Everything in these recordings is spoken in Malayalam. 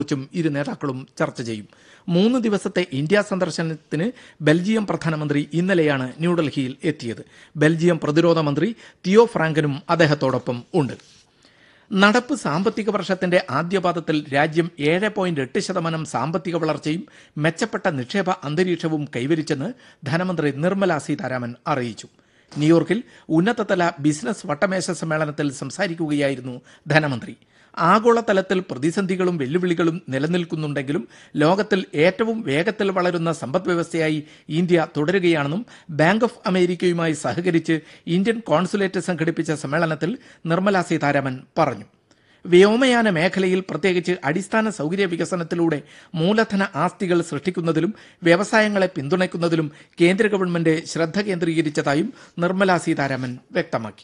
കുറിച്ചും ഇരു നേതാക്കളും ചർച്ച ചെയ്യും മൂന്ന് ദിവസത്തെ ഇന്ത്യ സന്ദർശനത്തിന് ബെൽജിയം പ്രധാനമന്ത്രി ഇന്നലെയാണ് ന്യൂഡൽഹിയിൽ എത്തിയത് ബെൽജിയം പ്രതിരോധ മന്ത്രി തിയോ ഫ്രാങ്കനും അദ്ദേഹത്തോടൊപ്പം ഉണ്ട് നടപ്പ് സാമ്പത്തിക വർഷത്തിന്റെ ആദ്യപാദത്തിൽ രാജ്യം ഏഴ് പോയിന്റ് എട്ട് ശതമാനം സാമ്പത്തിക വളർച്ചയും മെച്ചപ്പെട്ട നിക്ഷേപ അന്തരീക്ഷവും കൈവരിച്ചെന്ന് ധനമന്ത്രി നിർമ്മല സീതാരാമൻ അറിയിച്ചു ന്യൂയോർക്കിൽ ഉന്നതതല ബിസിനസ് വട്ടമേശ സമ്മേളനത്തിൽ സംസാരിക്കുകയായിരുന്നു ധനമന്ത്രി ആഗോളതലത്തിൽ പ്രതിസന്ധികളും വെല്ലുവിളികളും നിലനിൽക്കുന്നുണ്ടെങ്കിലും ലോകത്തിൽ ഏറ്റവും വേഗത്തിൽ വളരുന്ന സമ്പദ്വ്യവസ്ഥയായി ഇന്ത്യ തുടരുകയാണെന്നും ബാങ്ക് ഓഫ് അമേരിക്കയുമായി സഹകരിച്ച് ഇന്ത്യൻ കോൺസുലേറ്റ് സംഘടിപ്പിച്ച സമ്മേളനത്തിൽ നിർമ്മല സീതാരാമൻ പറഞ്ഞു വ്യോമയാന മേഖലയിൽ പ്രത്യേകിച്ച് അടിസ്ഥാന സൗകര്യ വികസനത്തിലൂടെ മൂലധന ആസ്തികൾ സൃഷ്ടിക്കുന്നതിലും വ്യവസായങ്ങളെ പിന്തുണയ്ക്കുന്നതിലും കേന്ദ്ര ഗവൺമെന്റ് ശ്രദ്ധ കേന്ദ്രീകരിച്ചതായും നിർമ്മല സീതാരാമൻ വ്യക്തമാക്കി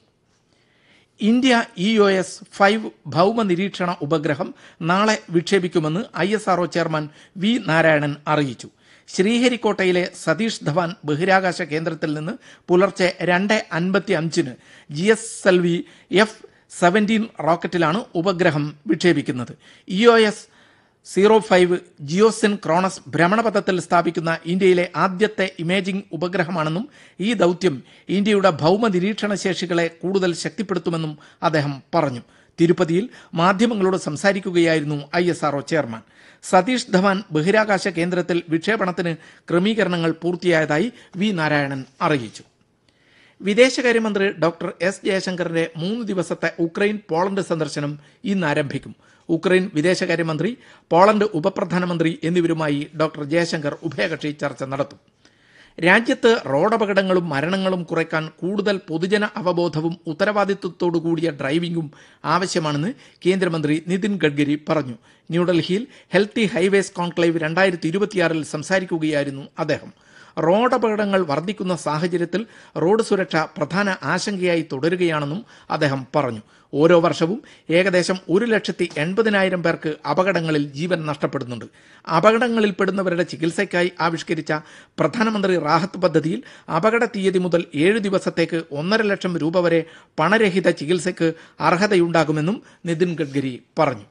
India E O S five ഭൗമ നിരീക്ഷണ ഉപഗ്രഹം നാളെ വിക്ഷേപിക്കുമെന്ന് I S RO chairman V Narayanan അറിയിച്ചു ശ്രീഹരിക്കോട്ടയിലെ സതീഷ് ധവാൻ ബഹിരാകാശ കേന്ദ്രത്തിൽ നിന്ന് പുലർച്ചെ രണ്ട് അൻപത്തി അഞ്ചിന് G S L V F seventeen റോക്കറ്റിലാണ് ഉപഗ്രഹം വിക്ഷേപിക്കുന്നത് E O S zero five geosynchronous ഭ്രമണപഥത്തിൽ സ്ഥാപിക്കുന്ന ഇന്ത്യയിലെ ആദ്യത്തെ ഇമേജിംഗ് ഉപഗ്രഹമാണെന്നും ഈ ദൗത്യം ഇന്ത്യയുടെ ഭൗമ നിരീക്ഷണ ശേഷികളെ കൂടുതൽ ശക്തിപ്പെടുത്തുമെന്നും അദ്ദേഹം പറഞ്ഞു തിരുപ്പതിയിൽ മാധ്യമങ്ങളോട് സംസാരിക്കുകയായിരുന്നു I S RO chairman Satish Dhawan ബഹിരാകാശ കേന്ദ്രത്തിൽ വിക്ഷേപണത്തിന് ക്രമീകരണങ്ങൾ പൂർത്തിയായതായി വി നാരായണൻ അറിയിച്ചു വിദേശകാര്യമന്ത്രി ഡോക്ടർ എസ് ജയശങ്കറിന്റെ മൂന്ന് ദിവസത്തെ ഉക്രൈൻ പോളണ്ട് സന്ദർശനം ഇന്ന് ആരംഭിക്കും ഉക്രൈൻ വിദേശകാര്യമന്ത്രി പോളണ്ട് ഉപപ്രധാനമന്ത്രി എന്നിവരുമായി ഡോക്ടർ ജയശങ്കർ ഉഭയകക്ഷി ചർച്ച നടത്തും രാജ്യത്ത് റോഡപകടങ്ങളും മരണങ്ങളും കുറയ്ക്കാൻ കൂടുതൽ പൊതുജന അവബോധവും ഉത്തരവാദിത്വത്തോടു കൂടിയ ഡ്രൈവിംഗും ആവശ്യമാണെന്ന് കേന്ദ്രമന്ത്രി നിതിൻ ഗഡ്കരി പറഞ്ഞു ന്യൂഡൽഹിയിൽ ഹെൽത്തി ഹൈവേസ് കോൺക്ലേവ് രണ്ടായിരത്തി ഇരുപത്തിയാറിൽ സംസാരിക്കുകയായിരുന്നു അദ്ദേഹം റോഡപകടങ്ങൾ വർദ്ധിക്കുന്ന സാഹചര്യത്തിൽ റോഡ് സുരക്ഷ പ്രധാന ആശങ്കയായി തുടരുകയാണെന്നും അദ്ദേഹം പറഞ്ഞു ഓരോ വർഷവും ഏകദേശം ഒരു ലക്ഷത്തി എൺപതിനായിരം പേർക്ക് അപകടങ്ങളിൽ ജീവൻ നഷ്ടപ്പെടുന്നുണ്ട് അപകടങ്ങളിൽപ്പെടുന്നവരുടെ ചികിത്സയ്ക്കായി ആവിഷ്കരിച്ച പ്രധാനമന്ത്രി റാഹത്ത് പദ്ധതിയിൽ അപകട തീയതി മുതൽ ഏഴ് ദിവസത്തേക്ക് ഒന്നര ലക്ഷം രൂപ വരെ പണരഹിത ചികിത്സയ്ക്ക് അർഹതയുണ്ടാകുമെന്നും നിതിൻ ഗഡ്കരി പറഞ്ഞു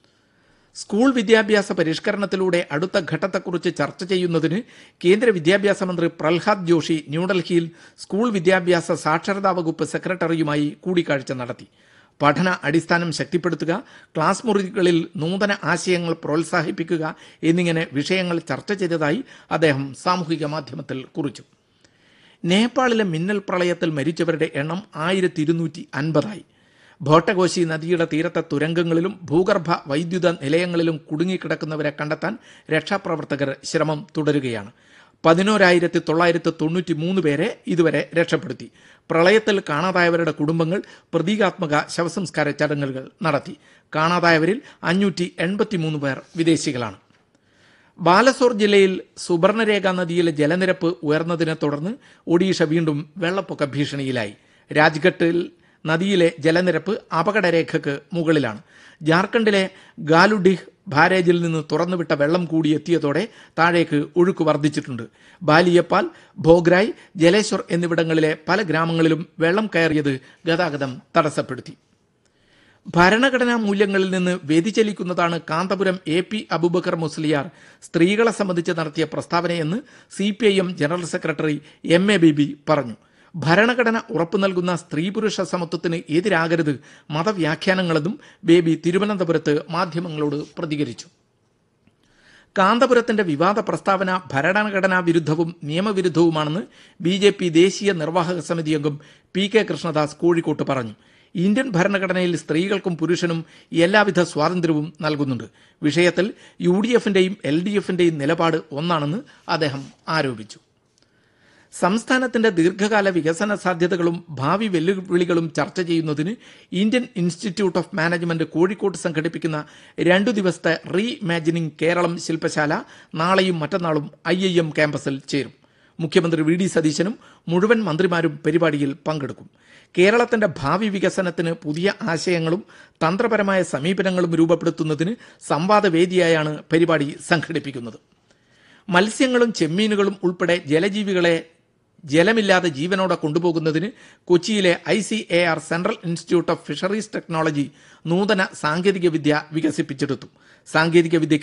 സ്കൂൾ വിദ്യാഭ്യാസ പരിഷ്കരണത്തിലൂടെ അടുത്ത ഘട്ടത്തെക്കുറിച്ച് ചർച്ച ചെയ്യുന്നതിന് കേന്ദ്ര വിദ്യാഭ്യാസ മന്ത്രി പ്രഹ്ലാദ് ജോഷി ന്യൂഡൽഹിയിൽ സ്കൂൾ വിദ്യാഭ്യാസ സാക്ഷരതാ വകുപ്പ് സെക്രട്ടറിയുമായി കൂടിക്കാഴ്ച നടത്തി പഠന അടിസ്ഥാനം ശക്തിപ്പെടുത്തുക ക്ലാസ് മുറികളിൽ നൂതന ആശയങ്ങൾ പ്രോത്സാഹിപ്പിക്കുക എന്നിങ്ങനെ വിഷയങ്ങൾ ചർച്ച ചെയ്തതായി അദ്ദേഹം സാമൂഹിക മാധ്യമത്തിൽ കുറിച്ചു നേപ്പാളിലെ മിന്നൽ പ്രളയത്തിൽ മരിച്ചവരുടെ എണ്ണം ആയിരത്തി ഇരുന്നൂറ്റി അൻപതായി ഭോട്ടകോശി നദിയുടെ തീരത്തെ തുരങ്കങ്ങളിലും ഭൂഗർഭ വൈദ്യുത നിലയങ്ങളിലും കുടുങ്ങിക്കിടക്കുന്നവരെ കണ്ടെത്താൻ രക്ഷാപ്രവർത്തകർ ശ്രമം തുടരുകയാണ് പതിനോരായിരത്തി തൊള്ളായിരത്തി തൊണ്ണൂറ്റി മൂന്ന് പേരെ ഇതുവരെ രക്ഷപ്പെടുത്തി പ്രളയത്തിൽ കാണാതായവരുടെ കുടുംബങ്ങൾ പ്രതീകാത്മക ശവസംസ്കാര ചടങ്ങുകൾ നടത്തി കാണാതായവരിൽ അഞ്ഞൂറ്റി എൺപത്തിമൂന്ന് പേർ വിദേശികളാണ് ബാലസോർ ജില്ലയിൽ സുബർണരേഖ നദിയിലെ ജലനിരപ്പ് ഉയർന്നതിനെ തുടർന്ന് ഒഡീഷ വീണ്ടും വെള്ളപ്പൊക്ക ഭീഷണിയിലായി രാജ്ഘട്ടിൽ നദിയിലെ ജലനിരപ്പ് അപകടരേഖയ്ക്ക് മുകളിലാണ് ജാർഖണ്ഡിലെ ഗാലുഡിഹ് ബാരേജിൽ നിന്ന് തുറന്നുവിട്ട വെള്ളം കൂടി എത്തിയതോടെ താഴേക്ക് ഒഴുക്ക് വർദ്ധിച്ചിട്ടുണ്ട് ബാലിയപ്പാൽ ഭോഗ്രായ് ജലേശ്വർ എന്നിവിടങ്ങളിലെ പല ഗ്രാമങ്ങളിലും വെള്ളം കയറിയത് ഗതാഗതം തടസ്സപ്പെടുത്തി ഭരണഘടനാ മൂല്യങ്ങളിൽ നിന്ന് വ്യതിചലിക്കുന്നതാണ് കാന്തപുരം എ പി അബൂബക്കർ മുസ്ലിയാർ സ്ത്രീകളെ സംബന്ധിച്ച് നടത്തിയ പ്രസ്താവനയെന്ന് C P I M general secretary M A Baby പറഞ്ഞു ഭരണഘടന ഉറപ്പു നൽകുന്ന സ്ത്രീ പുരുഷ സമത്വത്തിന് എതിരാകരുത് മതവ്യാഖ്യാനങ്ങളെന്നും ബേബി തിരുവനന്തപുരത്ത് മാധ്യമങ്ങളോട് പ്രതികരിച്ചു കാന്തപുരത്തിന്റെ വിവാദ പ്രസ്താവന ഭരണഘടനാ വിരുദ്ധവും നിയമവിരുദ്ധവുമാണെന്ന് ബി ജെ പി ദേശീയ നിർവാഹക സമിതി അംഗം പി കെ കൃഷ്ണദാസ് കോഴിക്കോട്ട് പറഞ്ഞു ഇന്ത്യൻ ഭരണഘടനയിൽ സ്ത്രീകൾക്കും പുരുഷനും എല്ലാവിധ സ്വാതന്ത്ര്യവും നൽകുന്നുണ്ട് വിഷയത്തിൽ യു ഡി എഫിന്റെയും എൽ ഡി എഫിന്റെയും നിലപാട് ഒന്നാണെന്ന് അദ്ദേഹം ആരോപിച്ചു സംസ്ഥാനത്തിന്റെ ദീർഘകാല വികസന സാധ്യതകളും ഭാവി വെല്ലുവിളികളും ചർച്ച ചെയ്യുന്നതിന് ഇന്ത്യൻ ഇൻസ്റ്റിറ്റ്യൂട്ട് ഓഫ് മാനേജ്മെന്റ് കോഴിക്കോട്ട് സംഘടിപ്പിക്കുന്ന രണ്ടു ദിവസത്തെ റീ ഇമാജിനിംഗ് കേരളം ശില്പശാല നാളെയും മറ്റന്നാളും ഐ ഐ എം ക്യാമ്പസിൽ ചേരും മുഖ്യമന്ത്രി വി ഡി സതീശനും മുഴുവൻ മന്ത്രിമാരും പരിപാടിയിൽ പങ്കെടുക്കും കേരളത്തിന്റെ ഭാവി വികസനത്തിന് പുതിയ ആശയങ്ങളും തന്ത്രപരമായ സമീപനങ്ങളും രൂപപ്പെടുത്തുന്നതിന് സംവാദവേദിയായാണ് പരിപാടി സംഘടിപ്പിക്കുന്നത് മത്സ്യങ്ങളും ചെമ്മീനുകളും ഉൾപ്പെടെ ജലജീവികളെ ജലമില്ലാതെ ജീവനോടെ കൊണ്ടുപോകുന്നതിന് കൊച്ചിയിലെ I C A R central institute of fisheries technology നൂതന സാങ്കേതിക വിദ്യ വികസിപ്പിച്ചെടുത്തു സാങ്കേതിക വിദ്യ